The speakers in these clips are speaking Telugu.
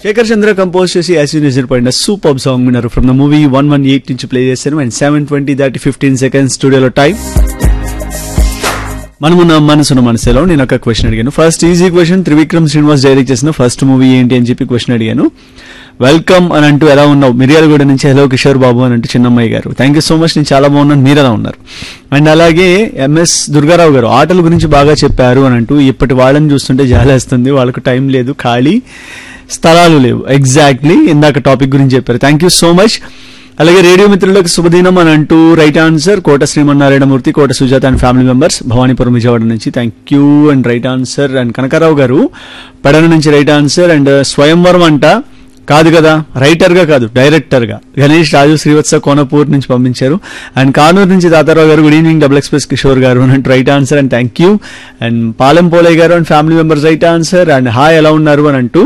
శేఖర్ చంద్ర కంపోజ్ చేసి యాజ్ యూ నిజర్ పడిన సూపర్ సాంగ్ విన్నారు from the movie one one eight నుంచి ప్లే చేశాను అండ్ సెవెన్ ట్వంటీ దాటి ఫిఫ్టీన్ సెకండ్స్ స్టూడియోలో టైం మనమున్న మనసున్న మనసులో నేను ఒక క్వశ్చన్ అడిగాను first easy question Trivikram Srinivas direct చేసిన ఫస్ట్ మూవీ ఏంటి అని చెప్పి క్వశ్చన్ అడిగాను వెల్కమ్ అని అంటూ ఎలా ఉన్నావు మిర్యాలగూడ నుంచి హలో కిషోర్ బాబు అని అంటూ చిన్నమ్మాయి గారు థ్యాంక్ యూ సో మచ్ నేను చాలా బాగున్నాను మీరు ఎలా ఉన్నారు అండ్ అలాగే ఎంఎస్ దుర్గారావు గారు ఆటల గురించి బాగా చెప్పారు అని అంటూ ఇప్పటి వాళ్ళని చూస్తుంటే జాలేస్తుంది వాళ్ళకు టైం లేదు ఖాళీ స్థలాలు లేవు ఎగ్జాక్ట్లీ ఇందాక టాపిక్ గురించి చెప్పారు థ్యాంక్ యూ సో మచ్ అలాగే రేడియో మిత్రులకు శుభదినం అని అంటూ right answer Kota Srimannarayanamurthy Kota Sujatha and family members Bhavanipuram Vijayawada నుంచి thank you and right answer and Kanakarao గారు పెడన నుంచి రైట్ ఆన్సర్ అండ్ స్వయంవరం అంట కాదు కదా రైటర్ గా కాదు డైరెక్టర్ గా గణేష్ రాజు శ్రీవత్స కోనపూర్ నుంచి పంపించారు అండ్ కానూరు నుంచి తాతారావు గారు good evening double express Kishore గారు and right answer and thank you and Palem Polaiah గారు and family members right answer and hi ఎలా ఉన్నారు అని అంటూ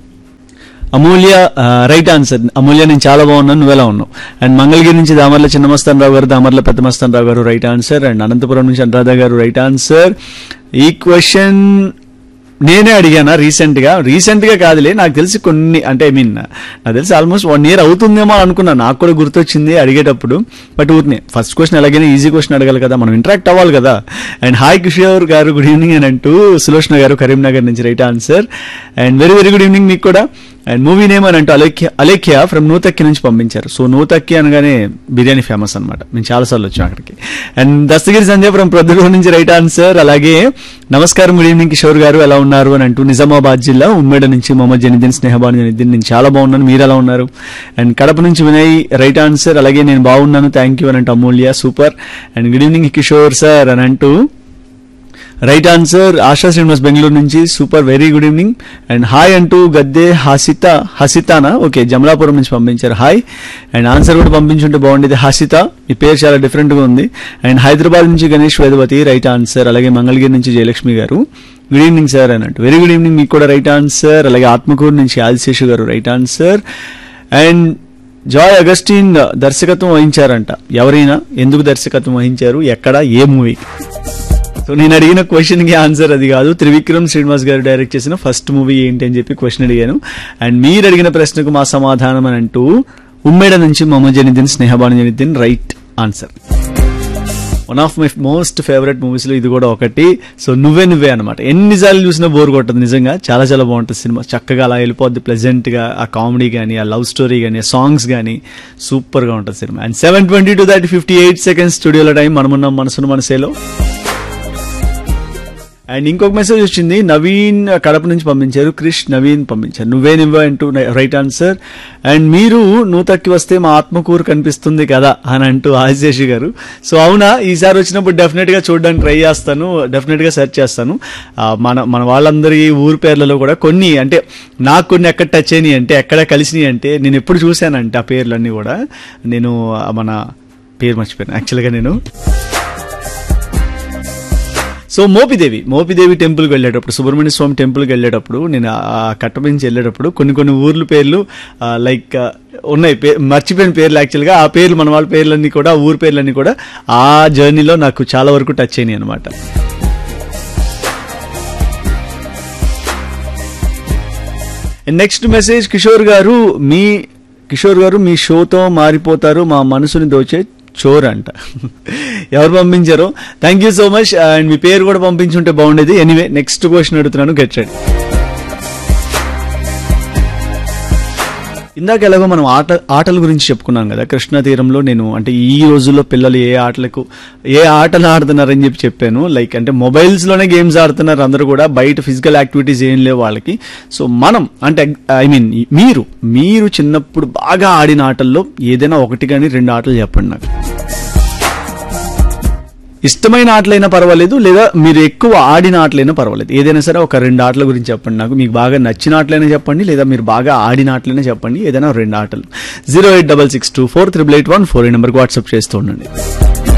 అమూల్య రైట్ ఆన్సర్ అమూల్య నేను చాలా బాగున్నాను నువ్వు ఎలా ఉన్నావు అండ్ మంగళగిరి నుంచి దామర్ల చిన్నమస్తాన్ రావు గారు దామర్ల పెద్దమస్తాన్ రావు గారు రైట్ ఆన్సర్ అండ్ అనంతపురం నుంచి అనురాధ గారు రైట్ ఆన్సర్ ఈ క్వశ్చన్ నేనే అడిగానా రీసెంట్ గా రీసెంట్ గా కాదులే నాకు తెలిసి కొన్ని అంటే ఐ మీన్ నాకు తెలిసి ఆల్మోస్ట్ వన్ ఇయర్ అవుతుందేమో అనుకున్నా నాకు కూడా గుర్తొచ్చింది అడిగేటప్పుడు బట్ ఊరినే ఫస్ట్ క్వశ్చన్ ఎలాగైనా ఈజీ క్వశ్చన్ అడగాలి కదా మనం ఇంటరాక్ట్ అవ్వాలి కదా అండ్ హాయ్ కిషోర్ గారు గుడ్ ఈవినింగ్ అని అంటూ సులోచన గారు కరీంనగర్ నుంచి right answer and very very good evening మీకు కూడా అండ్ మూవీ నేమ్ అని అంటూ అలేఖ్య అలేఖ్య ఫ్రమ్ నూతక్కి నుంచి పంపించారు సో నూతక్కి అనగానే బిర్యానీ ఫేమస్ అనమాట మేము చాలాసార్లు వచ్చాం అక్కడికి అండ్ దస్తగిరి సంజయ్ ఫ్రమ్ ప్రొద్దుటూరు నుంచి రైట్ ఆన్సర్ అలాగే నమస్కారం గుడ్ ఈవినింగ్ కిషోర్ గారు ఎలా ఉన్నారు అని అంటూ నిజామాబాద్ జిల్లా ఉమ్మేడ నుంచి మొహమ్మద్ జనిద్దీన్ స్నేహబాన్ జనిద్దీన్ నేను చాలా బాగున్నాను మీరు ఎలా ఉన్నారు అండ్ కడప నుంచి వినయ్ రైట్ ఆన్సర్ అలాగే నేను బాగున్నాను థ్యాంక్ యూ అని అంటూ Amulya super and good evening Kishore sir అని అంటూ రైట్ ఆన్సర్ ఆశా శ్రీనివాస్ బెంగళూరు నుంచి super very good evening and hi అంటూ గద్దే హసిత హసితానా ఓకే జమలాపురం నుంచి పంపించారు హాయ్ అండ్ ఆన్సర్ కూడా పంపించుంటే బాగుండేది హసిత ఈ పేరు చాలా డిఫరెంట్ గా ఉంది అండ్ హైదరాబాద్ నుంచి గణేష్ వేదవతి రైట్ ఆన్సర్ అలాగే మంగళగిరి నుంచి జయలక్ష్మి గారు గుడ్ ఈవినింగ్ సార్ అన్నట్టు వెరీ గుడ్ ఈవినింగ్ మీకు కూడా రైట్ ఆన్సర్ అలాగే ఆత్మకూరు నుంచి ఆదిశేషు గారు right answer and Joy Augustine దర్శకత్వం వహించారంట ఎవరైనా ఎందుకు దర్శకత్వం వహించారు ఎక్కడ ఏ మూవీ సో నేను అడిగిన క్వశ్చన్ కి ఆన్సర్ అది కాదు త్రివిక్రమ్ శ్రీనివాస్ గారు డైరెక్ట్ చేసిన ఫస్ట్ మూవీ ఏంటి అని చెప్పి క్వశ్చన్ అడిగాను అండ్ మీరు అడిగిన ప్రశ్నకు మా సమాధానం అని అంటూ ఉమ్మేడ నుంచి Mohammed Janiddin Snehabanu Janiddin right answer one of my most favourite movies లో ఇది కూడా ఒకటి సో నువ్వే నువ్వే అనమాట ఎన్నిసార్లు చూసినా బోర్ కొట్టదు నిజంగా చాలా చాలా బాగుంటుంది సినిమా చక్కగా అలా వెళ్ళిపోద్ది ప్లెజెంట్ గా ఆ కామెడీ కానీ ఆ లవ్ స్టోరీ కానీ ఆ సాంగ్స్ కానీ సూపర్ గా ఉంటుంది సినిమా and seven twenty two thirty fifty eight seconds స్టూడియోలో టైం మనమున్నాం మనసును మనసేలో అండ్ ఇంకొక మెసేజ్ వచ్చింది నవీన్ కడప నుంచి పంపించారు క్రిష్ నవీన్ పంపించారు నువ్వే నువ్వే అంటూ రైట్ ఆన్సర్ అండ్ మీరు నూతక్కి వస్తే మా ఆత్మకూరు కనిపిస్తుంది కదా అని అంటూ ఆశేషి గారు సో అవునా ఈసారి వచ్చినప్పుడు డెఫినెట్ గా చూడడానికి ట్రై చేస్తాను డెఫినెట్ గా సెర్చ్ చేస్తాను ఆ, మన మన వాళ్ళందరి ఊరు పేర్లలో కూడా కొన్ని అంటే నాకు కొన్ని ఎక్కడ టచ్ అయినాయి అంటే ఎక్కడ కలిసినాయి అంటే నేను ఎప్పుడు చూశానంటే ఆ పేర్లన్నీ కూడా నేను ఆ, మన పేరు మర్చిపోయాను యాక్చువల్గా నేను సో మోపిదేవి మోపిదేవి టెంపుల్కి వెళ్ళేటప్పుడు సుబ్రహ్మణ్య స్వామి టెంపుల్కి వెళ్ళేటప్పుడు నేను ఆ కట్టమించి వెళ్ళేటప్పుడు కొన్ని కొన్ని ఊర్ల పేర్లు ఆ, లైక్ ఆ, ఉన్నాయి పే- మర్చిపోయిన పేర్లు యాక్చువల్గా ఆ పేర్లు మన వాళ్ళ పేర్లన్నీ కూడా ఆ ఊరి పేర్లన్నీ కూడా ఆ జర్నీలో నాకు చాలా వరకు టచ్ అయినాయి అనమాట నెక్స్ట్ మెసేజ్ కిషోర్ గారు మీ కిషోర్ గారు మీ షోతో మారిపోతారు మా మనసుని దోచే చోర్ అంట ఎవరు పంపించారో thank you so much and మీ పేరు కూడా పంపించుంటే బాగుండేది ఎనీవే నెక్స్ట్ క్వశ్చన్ అడుగుతున్నాను గెట్ రెడీ ఇందాక ఎలాగో మనం ఆట ఆటల గురించి చెప్పుకున్నాం కదా కృష్ణా తీరంలో నేను అంటే ఈ రోజుల్లో పిల్లలు ఏ ఆటలకు ఏ ఆటలు ఆడుతున్నారని చెప్పి చెప్పాను లైక్ అంటే మొబైల్స్ లోనే గేమ్స్ ఆడుతున్నారు అందరూ కూడా బయట ఫిజికల్ యాక్టివిటీస్ ఏం లేవు వాళ్ళకి సో మనం అంటే ఐ మీన్ మీరు మీరు చిన్నప్పుడు బాగా ఆడిన ఆటల్లో ఏదైనా ఒకటి కానీ రెండు ఆటలు చెప్పండి నాకు ఇష్టమైన ఆటలైనా పర్వాలేదు లేదా మీరు ఎక్కువ ఆడిన ఆటలైనా పర్వాలేదు ఏదైనా సరే ఒక రెండు ఆటల గురించి చెప్పండి నాకు మీకు బాగా నచ్చిన ఆటలైనా చెప్పండి లేదా మీరు బాగా ఆడిన ఆటలైనా చెప్పండి ఏదైనా రెండు ఆటలు zero eight double six two four triple eight one four ఈ నెంబర్కి వాట్సాప్ చేస్తూ ఉండండి